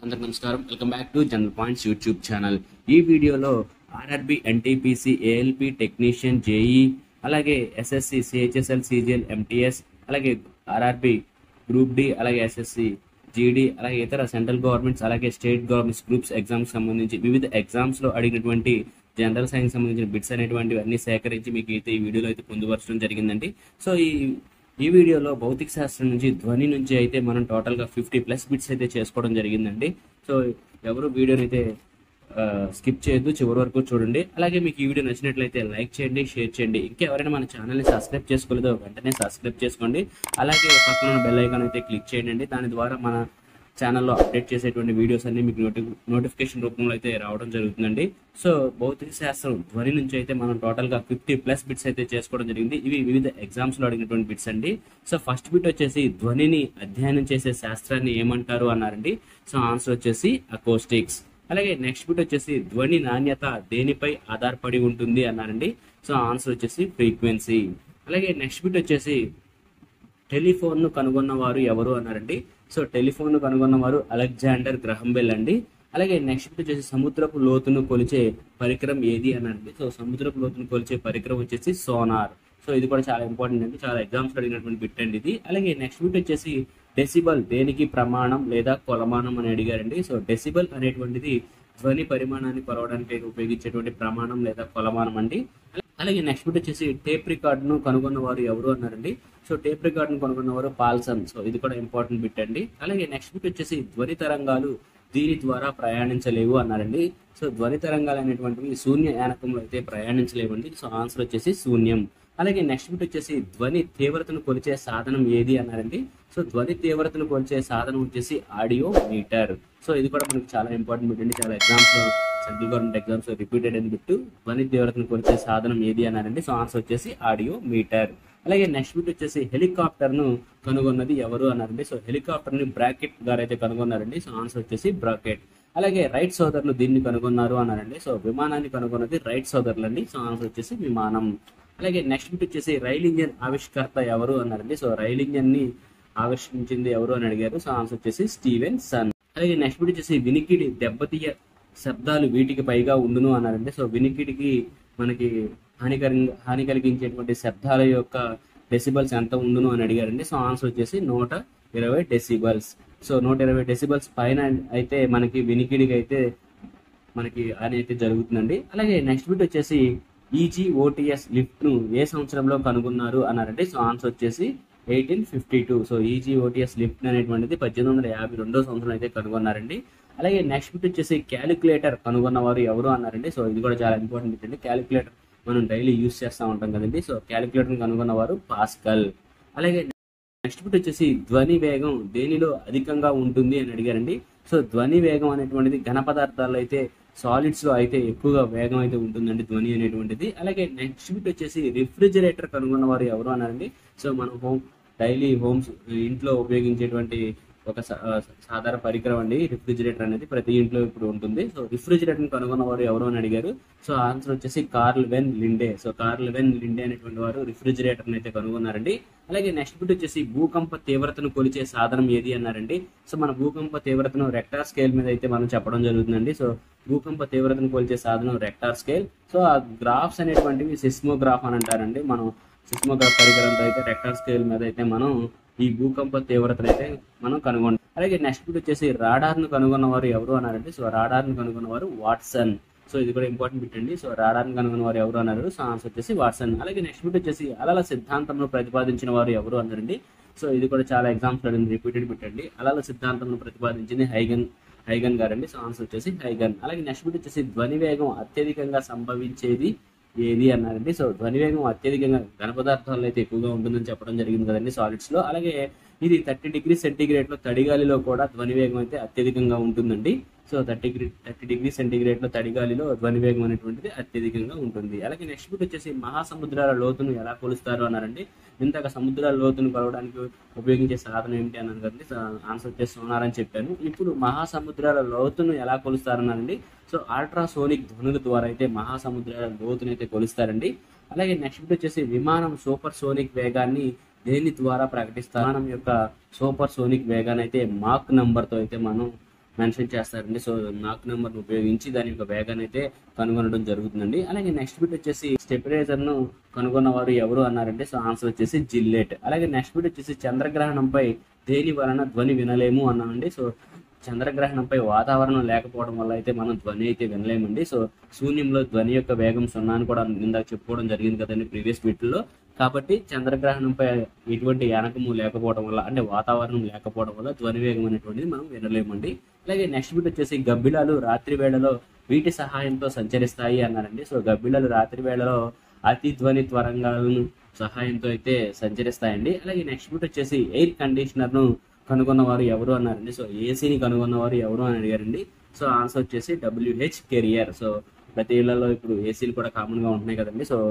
అందరికి నమస్కారం welcome back to general points YouTube channel ఈ వీడియోలో RRB NTPC ALP technician JE అలాగే ఎస్ఎస్సి సిహెచ్ఎస్ఎల్ సిజిఎల్ ఎంటీఎస్ అలాగే ఆర్ఆర్బి గ్రూప్ డి అలాగే ఎస్ఎస్సి జీడీ అలాగే ఇతర సెంట్రల్ గవర్నమెంట్స్ అలాగే స్టేట్ గవర్నమెంట్స్ గ్రూప్స్ ఎగ్జామ్స్ సంబంధించి వివిధ ఎగ్జామ్స్ లో అడిగినటువంటి జనరల్ సైన్స్ సంబంధించిన బిట్స్ అనేటువంటివి అన్ని సేకరించి మీకు అయితే ఈ వీడియోలో అయితే పొందుపరచడం జరిగిందండి సో ఈ ఈ వీడియోలో భౌతిక శాస్త్రం నుంచి ధ్వని నుంచి అయితే మనం టోటల్ గా ఫిఫ్టీ ప్లస్ బిట్స్ అయితే చేసుకోవడం జరిగిందండి సో ఎవరు వీడియోని అయితే స్కిప్ చేయొద్దు చివరి వరకు చూడండి అలాగే మీకు ఈ వీడియో నచ్చినట్లయితే లైక్ చేయండి షేర్ చేయండి ఇంకెవరైనా మన ఛానల్ని సబ్స్క్రైబ్ చేసుకోలేదో వెంటనే సబ్స్క్రైబ్ చేసుకోండి అలాగే పక్కన ఉన్న బెల్ ఐకాన్ అయితే క్లిక్ చేయండి దాని ద్వారా మన ఛానల్లో అప్డేట్ చేసేటువంటి వీడియోస్ అన్ని మీకు నోటి నోటిఫికేషన్ రూపంలో అయితే రావడం జరుగుతుందండి సో భౌతిక శాస్త్రం ధ్వని నుంచి అయితే మనం టోటల్ గా ఫిఫ్టీ ప్లస్ బిట్స్ అయితే చేసుకోవడం జరిగింది ఇవి వివిధ ఎగ్జామ్స్ లో అడిగినటువంటి బిట్స్ అండి సో ఫస్ట్ బిట్ వచ్చేసి ధ్వనిని అధ్యయనం చేసే శాస్త్రాన్ని ఏమంటారు అన్నారండి సో ఆన్సర్ వచ్చేసి అకోస్టిక్స్ అలాగే నెక్స్ట్ బిట్ వచ్చేసి ధ్వని నాణ్యత దేనిపై ఆధారపడి ఉంటుంది అన్నారండి సో ఆన్సర్ వచ్చేసి ఫ్రీక్వెన్సీ అలాగే నెక్స్ట్ బిట్ వచ్చేసి టెలిఫోన్ ను కనుగొన్నవారు ఎవరు అన్నారండి సో టెలిఫోన్ ను కనుగొన్నవారు అలెగ్జాండర్ గ్రహంబెల్ అండి అలాగే నెక్స్ట్ వచ్చేసి సముద్రపు లోతును కొలిచే పరికరం ఏది అన్నారండి సో సముద్రపు లోతును కొలిచే పరికరం వచ్చేసి సోనార్ సో ఇది కూడా చాలా ఇంపార్టెంట్ అండి చాలా ఎగ్జామ్స్ అడిగినటువంటి బిట్ అండి ఇది అలాగే నెక్స్ట్ బిట్ వచ్చేసి డెసిబల్ దేనికి ప్రమాణం లేదా కొలమానం అని అడిగారండి సో డెసిబల్ అనేటువంటిది ధ్వని పరిమాణాన్ని కొలవడానికి ఉపయోగించేటువంటి ప్రమాణం లేదా కొలమానం అండి అలాగే నెక్స్ట్ బిట్ వచ్చేసి టేప్ రికార్డ్ ను కనుగొన్న వారు ఎవరు అన్నారండి సో టేప్ రికార్డ్ ను కనుగొన్న వారు పాల్సన్ సో ఇది కూడా ఇంపార్టెంట్ బిట్ అండి అలాగే నెక్స్ట్ బిట్ వచ్చేసి ధ్వని తరంగాలు దీని ద్వారా ప్రయాణించలేవు అన్నారండి సో ధ్వని తరంగాలు అనేటువంటివి శూన్య యానకంలో అయితే ప్రయాణించలేవండి సో ఆన్సర్ వచ్చేసి శూన్యం అలాగే నెక్స్ట్ బిట్ వచ్చేసి ధ్వని తీవ్రతను కొలిచే సాధనం ఏది అన్నారండి సో ధ్వని తీవ్రతను కొలిచే సాధనం వచ్చేసి ఆడియో మీటర్ సో ఇది కూడా మనకి చాలా ఇంపార్టెంట్ బిట్ అండి చాలా ఎగ్జామ్స్ లో సెంట్రల్ గవర్నమెంట్ ఎగ్జామ్స్ లో రిపీటెడ్ అని బిట్టు ధ్వని తీవ్రతను కొలిచే సాధనం ఏది అన్నారండి సో ఆన్సర్ వచ్చేసి ఆడియో మీటర్ అలాగే నెక్స్ట్ బిట్ వచ్చేసి హెలికాప్టర్ ను కనుగొన్నది ఎవరు అన్నారండి సో హెలికాప్టర్ ని బ్రాకెట్ గారు అయితే కనుగొన్నారండి సో ఆన్సర్ వచ్చేసి బ్రాకెట్ అలాగే రైట్ సోదరులు దీన్ని కనుగొన్నారు అన్నారండి సో విమానాన్ని కనుగొన్నది రైట్ సోదరులు అండి సో ఆన్సర్ వచ్చేసి విమానం అలాగే నెక్స్ట్ బిట్ వచ్చేసి రైల్ ఇంజన్ ఆవిష్కర్త ఎవరు అన్నారండి సో రైల్ ఇంజన్ ని ఆవిష్కరించింది ఎవరు అని అడిగారు సో ఆన్సర్ వచ్చేసి స్టీవెన్ సన్ అలాగే నెక్స్ట్ బిట్ వచ్చేసి వినికిడి దెబ్బతీయ శబ్దాలు వీటికి పైగా ఉండును అన్నారండి సో వినికిడికి మనకి హానికరంగా హాని కలిగించేటువంటి శబ్దాల యొక్క డెసిబల్స్ ఎంత ఉండును అని అడిగారండి సో ఆన్సర్ వచ్చేసి నూట ఇరవై డెసిబల్స్ సో నూట ఇరవై డెసిబల్స్ పైన అయితే మనకి వినికిడికి అయితే మనకి హాని అయితే జరుగుతుందండి అలాగే నెక్స్ట్ బిట్ వచ్చేసి ఈజీ ఓటీఎస్ లిఫ్ట్ ను ఏ సంవత్సరంలో కనుగొన్నారు అన్నారంటే సో ఆన్సర్ వచ్చేసి eighteen fifty two so E G Otis lift అనేటువంటిది పద్దెనిమిది వందల యాభై రెండో సంవత్సరం అయితే కనుగొన్నారండి అలాగే నెక్స్ట్ బిట్ వచ్చేసి క్యాలిక్యులేటర్ కనుగొన్నవారు ఎవరు అన్నారండి సో ఇది కూడా చాలా ఇంపార్టెంట్ బిట్ అండి క్యాలిక్యులేటర్ మనం డైలీ యూస్ చేస్తూ ఉంటాం కదండి సో క్యాలిక్యులేటర్ కనుగొన్నవారు పాస్కల్ అలాగే నెక్స్ట్ బిట్ వచ్చేసి ధ్వని వేగం దేనిలో అధికంగా ఉంటుంది అని అడిగారండి సో ధ్వని వేగం అనేటువంటిది ఘన పదార్థాల్లో అయితే సాలిడ్స్ లో అయితే ఎక్కువగా వేగం అయితే ఉంటుందండి ధ్వని అనేటువంటిది అలాగే నెక్స్ట్ బిట్ వచ్చేసి రిఫ్రిజిరేటర్ కనుగొన్న వారు ఎవరు అన్నారండి సో మనం హోమ్ డైలీ హోమ్స్ ఇంట్లో ఉపయోగించేటువంటి ఒక సా- ఆ, సాధారణ పరికరం అండి రిఫ్రిజిరేటర్ అనేది ప్రతి ఇంట్లో ఇప్పుడు ఉంటుంది సో రిఫ్రిజిరేటర్ ని కనుగొన్న వారు ఎవరు అని అడిగారు సో ఆన్సర్ వచ్చేసి Carl von Linde so Carl von Linde అనేటువంటి వారు రిఫ్రిజిరేటర్ అయితే కనుగొన్నారండి అలాగే నెక్స్ట్ బిట్ వచ్చేసి భూకంప తీవ్రతను కొలిచే సాధనం ఏది అన్నారండి సో మన భూకంప తీవ్రతను రెక్టార్ స్కేల్ మీద అయితే మనం చెప్పడం జరుగుతుందండి సో భూకంప తీవ్రతను కొలిచే సాధనం రెక్టార్ స్కేల్ సో ఆ గ్రాఫ్స్ అనేటువంటివి సిస్మోగ్రాఫ్ అని అంటారండి మనం సిస్మోగ్రాఫ్ పరికరంతో అయితే రెక్టార్ స్కేల్ మీద అయితే మనం ఈ భూకంప తీవ్రతను అయితే మనం కనుగొంటాం అలాగే నెక్స్ట్ బిట్ వచ్చేసి రాడార్ ను కనుగొన్న వారు ఎవరు అన్నారంటే సో రాడార్ ను కనుగొన్న వారు వాట్సన్ సో ఇది కూడా ఇంపార్టెంట్ బిట్ అండి సో రాడార్ ను కనుగొన్న వారు ఎవరు అన్నారు సో ఆన్సర్ వచ్చేసి వాట్సన్ అలాగే నెక్స్ట్ బిట్ వచ్చేసి అలల సిద్ధాంతంను ప్రతిపాదించిన వారు ఎవరు అన్నారండి సో ఇది కూడా చాలా ఎగ్జామ్స్ లో రిపీటెడ్ బిట్ అండి అలల సిద్ధాంతంను ప్రతిపాదించింది హైగన్ హైగన్ గారండి సో ఆన్సర్ వచ్చేసి హైగన్ అలాగే నెక్స్ట్ బిట్ వచ్చేసి ధ్వని వేగం అత్యధికంగా సంభవించేది ఏది అన్నారండి సో ధ్వని వేగం అత్యధికంగా ఘన పదార్థాల్లో అయితే ఎక్కువగా ఉంటుందని చెప్పడం జరిగింది కదండి సాలిడ్స్ లో అలాగే ఇది థర్టీ డిగ్రీ సెంటీగ్రేడ్ లో తడిగాలిలో కూడా ధ్వని వేగం అయితే అత్యధికంగా ఉంటుందండి so thirty thirty degree centigrade లో తడిగాలిలో ధ్వని వేగం అనేటువంటిది అత్యధికంగా ఉంటుంది అలాగే నెక్స్ట్ బిట్ వచ్చేసి మహాసముద్రాల లోతును ఎలా కొలుస్తారు అన్నారండి ఇంతక సముద్రాల లోతును కొలవడానికి ఉపయోగించే సాధనం ఏమిటి అన్నారు కదండి సో ఆన్సర్ వచ్చేసి సోనార్ అని చెప్పాను ఇప్పుడు మహాసముద్రాల లోతును ఎలా కొలుస్తారన్నారండి సో అల్ట్రాసోనిక్ ధ్వనుల ద్వారా అయితే మహాసముద్రాల లోతును అయితే కొలుస్తారండి అలాగే నెక్స్ట్ బిట్ వచ్చేసి విమానం సూపర్ సోనిక్ వేగాన్ని దేని ద్వారా ప్రకటిస్తారు విమానం యొక్క సూపర్ సోనిక్ వేగాన్ని అయితే మాక్ నంబర్ తో అయితే మనం మెన్షన్ చేస్తారండి సో నాక్ నెంబర్ ఉపయోగించి దాని యొక్క వేగాన్ని అయితే కనుగొనడం జరుగుతుందండి అలాగే నెక్స్ట్ బిట్ వచ్చేసి స్టెబిలైజర్ ను కనుగొన్న వారు ఎవరు అన్నారంటే సో ఆన్సర్ వచ్చేసి జిల్లెట్ అలాగే నెక్స్ట్ బిట్ వచ్చేసి చంద్రగ్రహణంపై దేని వలన ధ్వని వినలేము అన్నామండి సో చంద్రగ్రహణంపై వాతావరణం లేకపోవడం వల్ల అయితే మనం ధ్వని అయితే వినలేమండి సో శూన్యంలో ధ్వని యొక్క వేగం సున్నా అని కూడా ఇందాక చెప్పుకోవడం జరిగింది కదండి ప్రీవియస్ వీటిల్లో కాబట్టి చంద్రగ్రహణంపై ఎటువంటి యానకము లేకపోవడం వల్ల అంటే వాతావరణం లేకపోవడం వల్ల ధ్వని వేగం అనేటువంటిది మనం వినలేమండి అలాగే నెక్స్ట్ బిట్ వచ్చేసి గబ్బిలాలు రాత్రి వేళలో వీటి సహాయంతో సంచరిస్తాయి అన్నారండి సో గబ్బిలాలు రాత్రి వేళలో అతి ధ్వని త్వరంగాలను సహాయంతో అయితే సంచరిస్తాయండి అలాగే నెక్స్ట్ బిట్ వచ్చేసి ఎయిర్ కండిషనర్ ను కనుగొన్నవారు ఎవరు అన్నారండి సో ఏసీని కనుగొన్నవారు ఎవరు అని అడిగారండి సో ఆన్సర్ వచ్చేసి డబ్ల్యూహెచ్ కెరియర్ సో ప్రతి ఇళ్లలో ఇప్పుడు ఏసీలు కూడా కామన్ గా ఉంటున్నాయి కదండి సో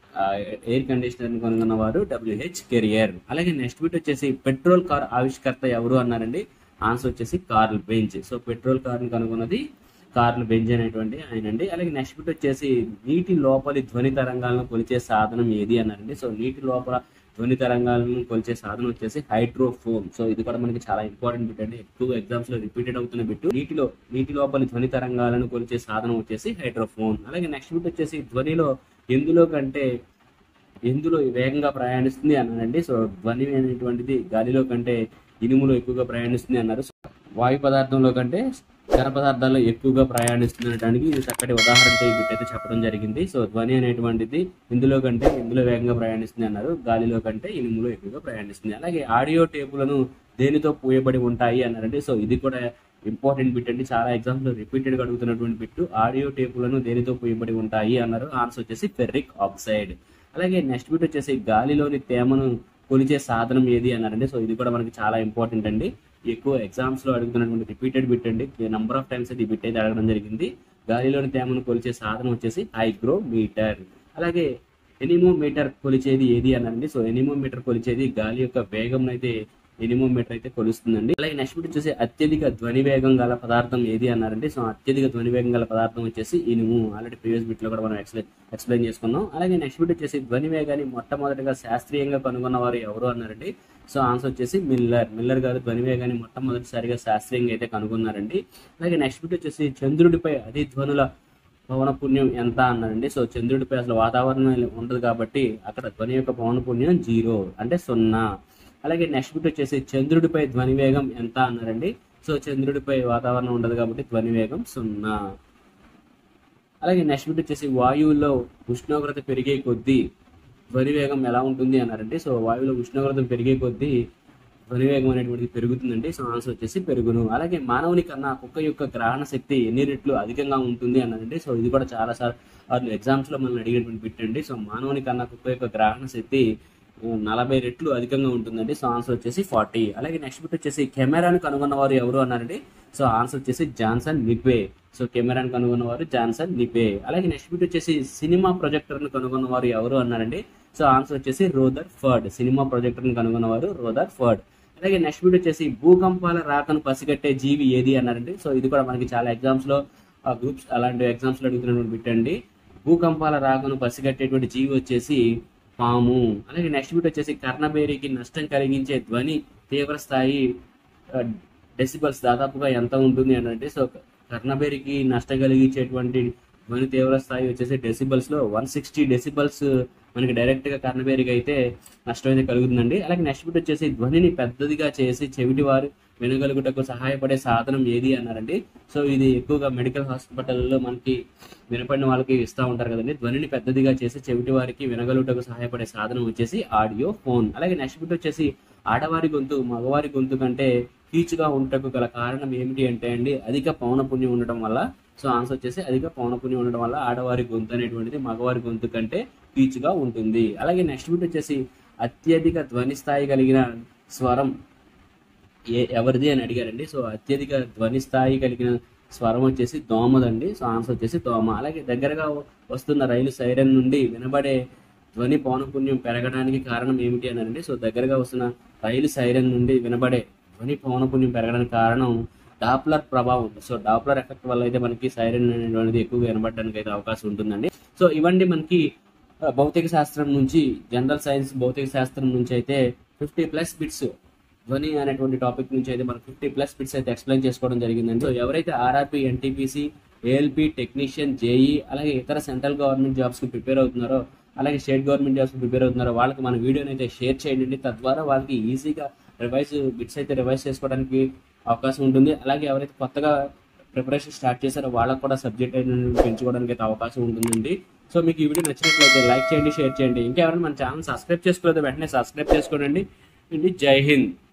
ఎయిర్ కండిషనర్ ని కనుగొన్న వారు డబ్ల్యూహెచ్ కెరియర్ అలాగే నెక్స్ట్ బిట్ వచ్చేసి పెట్రోల్ కార్ ఆవిష్కర్త ఎవరు అన్నారండి ఆన్సర్ వచ్చేసి Karl Benz so petrol car ని కనుగొన్నది కార్ల్ బెంజ్ అనేటువంటి ఆయన అండి అలాగే నెక్స్ట్ బిట్ వచ్చేసి నీటి లోపలి ధ్వని తరంగాలను కొలిచే సాధనం ఏది అన్నారండి సో నీటి లోపల ధ్వని తరంగాలను కొలిచే సాధనం వచ్చేసి హైడ్రోఫోన్ సో ఇది కూడా మనకి చాలా ఇంపార్టెంట్ బిట్ అండి ఎక్కువ ఎగ్జామ్స్ లో రిపీటెడ్ అవుతున్న బిట్ నీటిలో నీటి లోపలి ధ్వని తరంగాలను కొలిచే సాధనం వచ్చేసి హైడ్రోఫోన్ అలాగే నెక్స్ట్ బిట్ వచ్చేసి ధ్వనిలో ఎందులో కంటే ఎందులో వేగంగా ప్రయాణిస్తుంది అన్నారండి సో ధ్వని అనేటువంటిది గాలిలో కంటే ఇనుములో ఎక్కువగా ప్రయాణిస్తుంది అన్నారు సో వాయు పదార్థంలో కంటే ఘన పదార్థాల్లో ఎక్కువగా ప్రయాణిస్తుంది అనడానికి ఇది చక్కటి ఉదాహరణతో ఈ బిట్ అయితే చెప్పడం జరిగింది సో ధ్వని అనేటువంటిది ఇందులో కంటే ఇందులో వేగంగా ప్రయాణిస్తుంది అన్నారు గాలిలో కంటే ఇనుములో ఎక్కువగా ప్రయాణిస్తుంది అలాగే ఆడియో టేపులను దేనితో పూయబడి ఉంటాయి అన్నారండి సో ఇది కూడా ఇంపార్టెంట్ బిట్ అండి చాలా ఎగ్జామ్స్ లో రిపీటెడ్ గా అడుగుతున్నటువంటి బిట్ ఆడియో టేపులను దేనితో పూయబడి ఉంటాయి అన్నారు ఆన్సర్ వచ్చేసి ఫెర్రిక్ ఆక్సైడ్ అలాగే నెక్స్ట్ బిట్ వచ్చేసి గాలిలోని తేమను కొలిచే సాధనం ఏది అన్నారండి సో ఇది కూడా మనకి చాలా ఇంపార్టెంట్ అండి ఎక్కువ ఎగ్జామ్స్ లో అడుగుతున్నటువంటి రిపీటెడ్ బిట్ అండి నంబర్ ఆఫ్ టైమ్స్ అయితే ఈ బిట్ అయితే అడగడం జరిగింది గాలిలోని తేమను కొలిచే సాధనం వచ్చేసి హైగ్రోమీటర్ అలాగే ఎనిమోమీటర్ కొలిచేది ఏది అన్నారండి సో ఎనిమోమీటర్ కొలిచేది గాలి యొక్క వేగం అయితే ఎనిమోమీటర్ అయితే కొలుస్తుందండి అలాగే నెక్స్ట్ బిట్ వచ్చేసి అత్యధిక ధ్వని వేగం గల పదార్థం ఏది అన్నారంటే సో అత్యధిక ధ్వని వేగం గల పదార్థం వచ్చేసి ఇనుము ఆల్రెడీ ప్రీవియస్ బిట్ లో కూడా మనం ఎక్స్ప్లెయిన్ ఎక్స్ప్లెయిన్ చేసుకున్నాం అలాగే నెక్స్ట్ బిట్ వచ్చేసి ధ్వని వేగాన్ని మొట్టమొదటిగా శాస్త్రీయంగా కనుగొన్న వారు ఎవరు అన్నారండి సో ఆన్సర్ వచ్చేసి మిల్లర్ మిల్లర్ గారు ధ్వని వేగాన్ని మొట్టమొదటిసారిగా శాస్త్రీయంగా అయితే కనుగొన్నారండి అలాగే నెక్స్ట్ బిట్ వచ్చేసి చంద్రుడిపై అతి ధ్వనుల పవన పుణ్యం ఎంత అన్నారండి సో చంద్రుడిపై అసలు వాతావరణం ఉండదు కాబట్టి అక్కడ ధ్వని యొక్క పవన పుణ్యం జీరో అంటే సున్నా అలాగే నెక్స్ట్ బిట్ వచ్చేసి చంద్రుడిపై ధ్వని వేగం ఎంత అన్నారండి సో చంద్రుడిపై వాతావరణం ఉండదు కాబట్టి ధ్వని వేగం సున్నా అలాగే నెక్స్ట్ బిట్ వచ్చేసి వాయువులో ఉష్ణోగ్రత పెరిగే కొద్దీ ధ్వని వేగం ఎలా ఉంటుంది అన్నారంటే సో వాయువులో ఉష్ణోగ్రత పెరిగే కొద్దీ ధ్వని వేగం అనేటువంటిది పెరుగుతుందండి సో ఆన్సర్ వచ్చేసి పెరుగును అలాగే మానవుని కన్నా కుక్క యొక్క గ్రహణ శక్తి ఎన్ని రెట్లు అధికంగా ఉంటుంది అన్నారండి సో ఇది కూడా చాలా సార్లు ఎగ్జామ్స్ లో మనం అడిగేటువంటి బిట్ అండి సో మానవుని కన్నా కుక్క యొక్క గ్రహణ శక్తి నలభై రెట్లు అధికంగా ఉంటుందండి సో ఆన్సర్ వచ్చేసి ఫార్టీ అలాగే నెక్స్ట్ బిట్ వచ్చేసి కెమెరాను కనుగొన్నవారు ఎవరు అన్నారండి సో ఆన్సర్ వచ్చేసి జాన్సన్ నిపే సో కెమెరాను కనుగొన్నవారు జాన్సన్ నిపే అలాగే నెక్స్ట్ బిట్ వచ్చేసి సినిమా ప్రొజెక్టర్ను కనుగొన్నవారు ఎవరు అన్నారండి సో ఆన్సర్ వచ్చేసి రోదర్ ఫర్డ్ సినిమా ప్రొజెక్టర్ను కనుగొన్నవారు రోదర్ ఫర్డ్ అలాగే నెక్స్ట్ బిట్ వచ్చేసి భూకంపాల రాకను పసిగట్టే జీవి ఏది అన్నారండి సో ఇది కూడా మనకి చాలా ఎగ్జామ్స్ లో గ్రూప్స్ అలాంటి ఎగ్జామ్స్ లో అడుగుతున్నటువంటి బిట్ అండి భూకంపాల రాకను పసిగట్టేటువంటి జీవి వచ్చేసి పాము అలాగే నెక్స్ట్ బిట్ వచ్చేసి కర్ణబేరికి నష్టం కలిగించే ధ్వని తీవ్ర స్థాయి డెసిబల్స్ దాదాపుగా ఎంత ఉంటుంది అని అంటే సో కర్ణబేరికి నష్టం కలిగించేటువంటి ధ్వని తీవ్ర స్థాయి వచ్చేసి డెసిబల్స్ లో వన్ సిక్స్టీ డెసిబల్స్ మనకి డైరెక్ట్ గా కర్ణబేరికి అయితే నష్టం అయితే కలుగుతుందండి అలాగే నెక్స్ట్ బిట్ వచ్చేసి ధ్వనిని పెద్దదిగా చేసి చెవిటి వారు వినగలుగుటకు సహాయపడే సాధనం ఏది అన్నారండి సో ఇది ఎక్కువగా మెడికల్ హాస్పిటల్లో మనకి వినపడిన వాళ్ళకి ఇస్తూ ఉంటారు కదండి ధ్వనిని పెద్దదిగా చేసి చెవిటి వారికి వినగలుగుటకు సహాయపడే సాధనం వచ్చేసి ఆడియో ఫోన్ అలాగే నెక్స్ట్ బిట్ వచ్చేసి ఆడవారి గొంతు మగవారి గొంతు కంటే కీచుగా ఉండటకు గల కారణం ఏమిటి అంటే అండి అధిక పవన పుణ్యం ఉండటం వల్ల సో ఆన్సర్ వచ్చేసి అధిక పవన పుణ్యం ఉండడం వల్ల ఆడవారి గొంతు అనేటువంటిది మగవారి గొంతు కంటే కీచుగా ఉంటుంది అలాగే నెక్స్ట్ బిట్ వచ్చేసి అత్యధిక ధ్వని స్థాయి కలిగిన స్వరం ఏ ఎవరిది అని అడిగారండి సో అత్యధిక ధ్వని స్థాయి కలిగిన స్వరం వచ్చేసి దోమదండి సో ఆన్సర్ వచ్చేసి దోమ అలాగే దగ్గరగా వస్తున్న రైలు సైరన్ నుండి వినబడే ధ్వని పౌనపుణ్యం పెరగడానికి కారణం ఏమిటి అని అండి సో దగ్గరగా వస్తున్న రైలు సైరన్ నుండి వినబడే ధ్వని పౌనపుణ్యం పెరగడానికి కారణం డాప్లర్ ప్రభావం సో డాప్లర్ ఎఫెక్ట్ వల్ల అయితే మనకి సైరన్ అనేటువంటిది ఎక్కువగా వినబడడానికి అయితే అవకాశం ఉంటుందండి సో ఇవన్నీ మనకి భౌతిక శాస్త్రం నుంచి జనరల్ సైన్స్ భౌతిక శాస్త్రం నుంచి అయితే ఫిఫ్టీ ప్లస్ బిట్స్ ధ్వని అనేటువంటి టాపిక్ నుంచి అయితే మనకు ఫిఫ్టీ ప్లస్ బిట్స్ అయితే ఎక్స్ప్లెయిన్ చేసుకోవడం జరిగిందండి సో ఎవరైతే RRP NTPC ALP technician JE అలాగే ఇతర సెంట్రల్ గవర్నమెంట్ జాబ్స్ కి ప్రిపేర్ అవుతున్నారో అలాగే స్టేట్ గవర్నమెంట్ జాబ్స్ కి ప్రిపేర్ అవుతున్నారో వాళ్ళకి మన వీడియోని అయితే షేర్ చేయండి తద్వారా వాళ్ళకి ఈజీగా రివైజ్ బిట్స్ అయితే రివైజ్ చేసుకోవడానికి అవకాశం ఉంటుంది అలాగే ఎవరైతే కొత్తగా ప్రిపరేషన్ స్టార్ట్ చేశారో వాళ్ళకి కూడా సబ్జెక్ట్ అనేది పెంచుకోవడానికి అయితే అవకాశం ఉంటుందండి సో మీకు ఈ వీడియో నచ్చినట్లయితే లైక్ చేయండి షేర్ చేయండి ఇంకా ఎవరైనా మన ఛానల్ సబ్స్క్రైబ్ చేసుకోలేదు వెంటనే సబ్స్క్రైబ్ చేసుకోండి జై హింద్